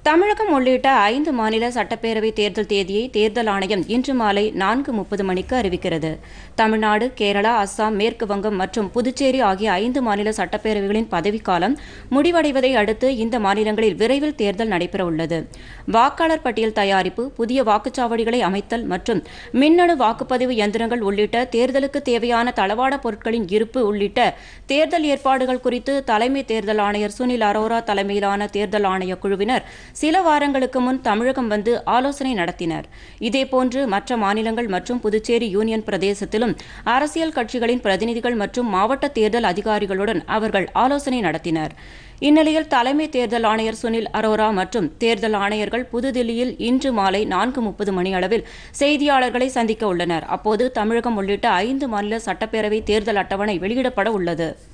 தமிழகம் உள்ளிட்ட ஐந்து மாநில சட்டப்பேரவை தேர்தல் தேதியை தேர்தல் ஆணையம் இன்று மாலை நான்கு முப்பது மணிக்கு அறிவிக்கிறது தமிழ்நாடு கேரளா அஸ்ஸாம் மேற்கு வங்கம் மற்றும் புதுச்சேரி ஆகிய ஐந்து மாநில சட்டப்பேரவைகளின் பதவிக்காலம் முடிவடைவதை அடுத்து இந்த மாநிலங்களில் விரைவில் தேர்தல் நடைபெறவுள்ளது வாக்காளர் பட்டியல் தயாரிப்பு புதிய வாக்குச்சாவடிகளை அமைத்தல் மற்றும் மின்னணு வாக்குப்பதிவு எந்திரங்கள் உள்ளிட்ட தேர்தலுக்கு தேவையான தளவாட பொருட்களின் இருப்பு உள்ளிட்ட தேர்தல் ஏற்பாடுகள் குறித்து தலைமை தேர்தல் ஆணையர் சுனில் அரோரா தலைமையிலான தேர்தல் ஆணைய குழுவினர் சில வாரங்களுக்கு முன் தமிழகம் வந்து ஆலோசனை நடத்தினர் இதேபோன்று மற்ற மாநிலங்கள் மற்றும் புதுச்சேரி யூனியன் பிரதேசத்திலும் அரசியல் கட்சிகளின் பிரதிநிதிகள் மற்றும் மாவட்ட தேர்தல் அதிகாரிகளுடன் அவர்கள் ஆலோசனை நடத்தினர் இந்நிலையில் தலைமை தேர்தல் ஆணையர் சுனில் அரோரா மற்றும் தேர்தல் ஆணையர்கள் புதுதில்லியில் இன்று மாலை நான்கு முப்பது மணி அளவில் செய்தியாளர்களை சந்திக்க உள்ளனர் அப்போது தமிழகம் உள்ளிட்ட ஐந்து மாநில சட்டப்பேரவை தேர்தல் அட்டவணை வெளியிடப்பட உள்ளது